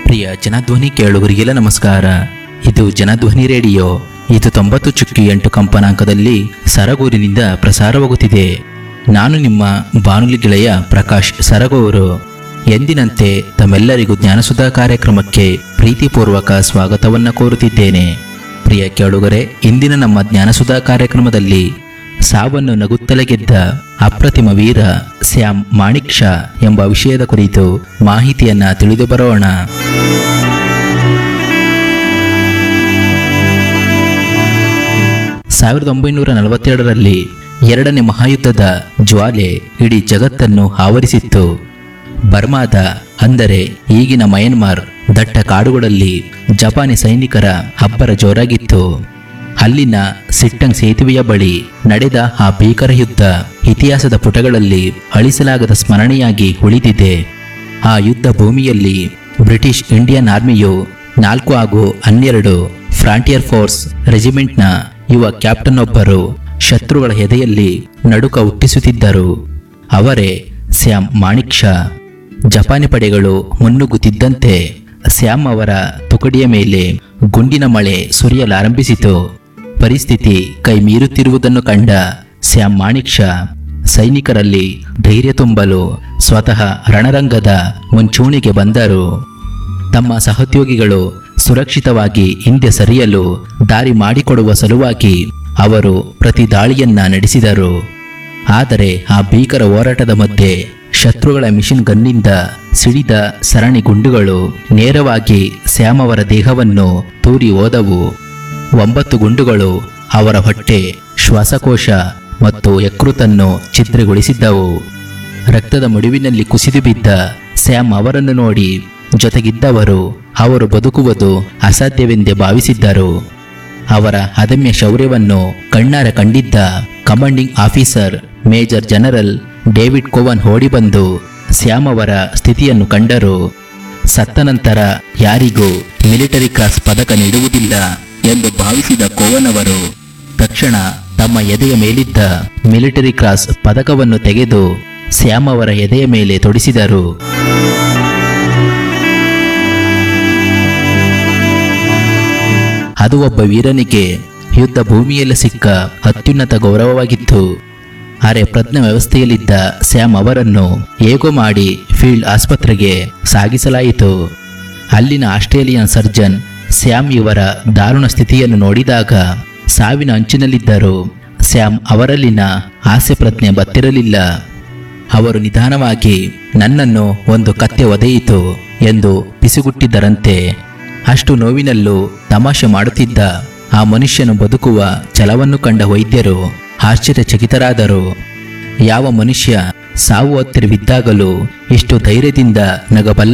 ಪ್ರಿಯ ಜನಧ್ವನಿ ಕೇಳುಗರಿಗೆಲ್ಲ ನಮಸ್ಕಾರ ಇದು ಜನಧ್ವನಿ ರೇಡಿಯೋ ಇದು ತೊಂಬತ್ತು ಚುಕ್ಕಿ ಎಂಟು ಕಂಪನಾಂಕದಲ್ಲಿ ಸರಗೂರಿನಿಂದ ಪ್ರಸಾರವಾಗುತ್ತಿದೆ ನಾನು ನಿಮ್ಮ ಬಾನುಲಿ ಗೆಳೆಯ ಪ್ರಕಾಶ್ ಸರಗೂರು ಎಂದಿನಂತೆ ತಮ್ಮೆಲ್ಲರಿಗೂ ಜ್ಞಾನಸುಧಾ ಕಾರ್ಯಕ್ರಮಕ್ಕೆ ಪ್ರೀತಿಪೂರ್ವಕ ಸ್ವಾಗತವನ್ನು ಕೋರುತ್ತಿದ್ದೇನೆ ಪ್ರಿಯ ಕೇಳುಗರೆ ಇಂದಿನ ನಮ್ಮ ಜ್ಞಾನಸುಧಾ ಕಾರ್ಯಕ್ರಮದಲ್ಲಿ ಸಾವನ್ನು ನಗುತ್ತಲೇ ಗೆದ್ದ ಅಪ್ರತಿಮ ವೀರ ಸ್ಯಾಮ್ ಮಾಣಿಕ್ ಶಾ ಎಂಬ ವಿಷಯದ ಕುರಿತು ಮಾಹಿತಿಯನ್ನ ತಿಳಿದು ಬರೋಣ ಸಾವಿರದ ಒಂಬೈನೂರ ನಲವತ್ತೆರಡರಲ್ಲಿ ಎರಡನೇ ಮಹಾಯುದ್ಧದ ಜ್ವಾಲೆ ಇಡೀ ಜಗತ್ತನ್ನು ಆವರಿಸಿತ್ತು ಬರ್ಮಾದ ಅಂದರೆ ಈಗಿನ ಮಯನ್ಮಾರ್ ದಟ್ಟ ಕಾಡುಗಳಲ್ಲಿ ಜಪಾನಿ ಸೈನಿಕರ ಅಬ್ಬರ ಜೋರಾಗಿತ್ತು ಅಲ್ಲಿನ ಸಿಟ್ಟಂಗ್ ಸೇತುವೆಯ ಬಳಿ ನಡೆದ ಆ ಭೀಕರ ಯುದ್ಧ ಇತಿಹಾಸದ ಪುಟಗಳಲ್ಲಿ ಅಳಿಸಲಾಗದ ಸ್ಮರಣೆಯಾಗಿ ಉಳಿದಿದೆ ಆ ಯುದ್ಧ ಭೂಮಿಯಲ್ಲಿ ಬ್ರಿಟಿಷ್ ಇಂಡಿಯನ್ ಆರ್ಮಿಯು ನಾಲ್ಕು ಹಾಗೂ ಹನ್ನೆರಡು ಫ್ರಾಂಟಿಯರ್ ಫೋರ್ಸ್ ರೆಜಿಮೆಂಟ್ನ ಯುವ ಕ್ಯಾಪ್ಟನ್ ಒಬ್ಬರು ಶತ್ರುಗಳ ಎದೆಯಲ್ಲಿ ನಡುಕ ಹುಟ್ಟಿಸುತ್ತಿದ್ದರು ಅವರೇ ಸ್ಯಾಮ್ ಮಾಣಿಕ್ ಶಾ ಜಪಾನಿ ಪಡೆಗಳು ಮುನ್ನುಗ್ಗುತ್ತಿದ್ದಂತೆ ಸ್ಯಾಮ್ ಅವರ ತುಕಡಿಯ ಮೇಲೆ ಗುಂಡಿನ ಮಳೆ ಸುರಿಯಲಾರಂಭಿಸಿತು ಪರಿಸ್ಥಿತಿ ಕೈ ಮೀರುತ್ತಿರುವುದನ್ನು ಕಂಡ ಸ್ಯಾಮ್ ಮಾಣಿಕ್ ಶಾ ಸೈನಿಕರಲ್ಲಿ ಧೈರ್ಯ ತುಂಬಲು ಸ್ವತಃ ರಣರಂಗದ ಮುಂಚೂಣಿಗೆ ಬಂದರು ತಮ್ಮ ಸಹೋದ್ಯೋಗಿಗಳು ಸುರಕ್ಷಿತವಾಗಿ ಹಿಂದೆ ಸರಿಯಲು ದಾರಿ ಮಾಡಿಕೊಡುವ ಸಲುವಾಗಿ ಅವರು ಪ್ರತಿ ದಾಳಿಯನ್ನ ನಡೆಸಿದರು ಆದರೆ ಆ ಭೀಕರ ಹೋರಾಟದ ಮಧ್ಯೆ ಶತ್ರುಗಳ ಮಿಷಿನ್ ಗನ್ನಿಂದ ಸಿಡಿದ ಸರಣಿ ಗುಂಡುಗಳು ನೇರವಾಗಿ ಸ್ಯಾಮ್ ಅವರ ದೇಹವನ್ನು ತೂರಿ ಹೋದವು ಒಂಬತ್ತು ಗುಂಡುಗಳು ಅವರ ಹೊಟ್ಟೆ ಶ್ವಾಸಕೋಶ ಮತ್ತು ಯಕೃತನ್ನು ಛಿದ್ರಗೊಳಿಸಿದ್ದವು ರಕ್ತದ ಮಡುವಿನಲ್ಲಿ ಕುಸಿದು ಬಿದ್ದ ಸ್ಯಾಮ್ ಅವರನ್ನು ನೋಡಿ ಜೊತೆಗಿದ್ದವರು ಅವರು ಬದುಕುವುದು ಅಸಾಧ್ಯವೆಂದೇ ಭಾವಿಸಿದ್ದರು ಅವರ ಅದಮ್ಯ ಶೌರ್ಯವನ್ನು ಕಣ್ಣಾರ ಕಂಡಿದ್ದ commanding officer major general David Cowan ಓಡಿಬಂದು ಸ್ಯಾಮ್ ಅವರ ಸ್ಥಿತಿಯನ್ನು ಕಂಡರು ಸತ್ತ ನಂತರ ಯಾರಿಗೂ ಮಿಲಿಟರಿ ಕ್ರಾಸ್ ಪದಕ ನೀಡುವುದಿಲ್ಲ ಎಂದು ಭಾವಿಸಿದ ಕೋವನ್ ಅವರು ತಕ್ಷಣ ತಮ್ಮ ಎದೆಯ ಮೇಲಿದ್ದ ಮಿಲಿಟರಿ ಕ್ರಾಸ್ ಪದಕವನ್ನು ತೆಗೆದು ಸ್ಯಾಮ್ ಅವರ ಎದೆಯ ಮೇಲೆ ತೊಡಿಸಿದರು ಅದು ಒಬ್ಬ ವೀರನಿಗೆ ಯುದ್ಧ ಭೂಮಿಯಲ್ಲಿ ಸಿಕ್ಕ ಅತ್ಯುನ್ನತ ಗೌರವವಾಗಿತ್ತು ಅರೆ ಪ್ರಜ್ಞಾ ವ್ಯವಸ್ಥೆಯಲ್ಲಿದ್ದ ಸ್ಯಾಮ್ ಅವರನ್ನು ಹೇಗೋ ಮಾಡಿ ಫೀಲ್ಡ್ ಆಸ್ಪತ್ರೆಗೆ ಸಾಗಿಸಲಾಯಿತು ಅಲ್ಲಿನ ಆಸ್ಟ್ರೇಲಿಯನ್ ಸರ್ಜನ್ ಸ್ಯಾಮ್ ಇವರ ದಾರುಣ ಸ್ಥಿತಿಯನ್ನು ನೋಡಿದಾಗ ಸಾವಿನ ಅಂಚಿನಲ್ಲಿದ್ದರು ಸ್ಯಾಮ್ ಅವರಲ್ಲಿನ ಹಾಸ್ಯ ಪ್ರಜ್ಞೆ ಬತ್ತಿರಲಿಲ್ಲ ಅವರು ನಿಧಾನವಾಗಿ ನನ್ನನ್ನು ಒಂದು ಕತ್ತೆ ಒದೆಯಿತು ಎಂದು ಪಿಸುಗುಟ್ಟಿದ್ದರಂತೆ ಅಷ್ಟು ನೋವಿನಲ್ಲೂ ತಮಾಷೆ ಮಾಡುತ್ತಿದ್ದ ಆ ಮನುಷ್ಯನು ಬದುಕುವ ಛಲವನ್ನು ಕಂಡ ವೈದ್ಯರು ಆಶ್ಚರ್ಯಚಕಿತರಾದರು ಯಾವ ಮನುಷ್ಯ ಸಾವು ಹತ್ತಿರವಿದ್ದಾಗಲೂ ಇಷ್ಟು ಧೈರ್ಯದಿಂದ ನಗಬಲ್ಲ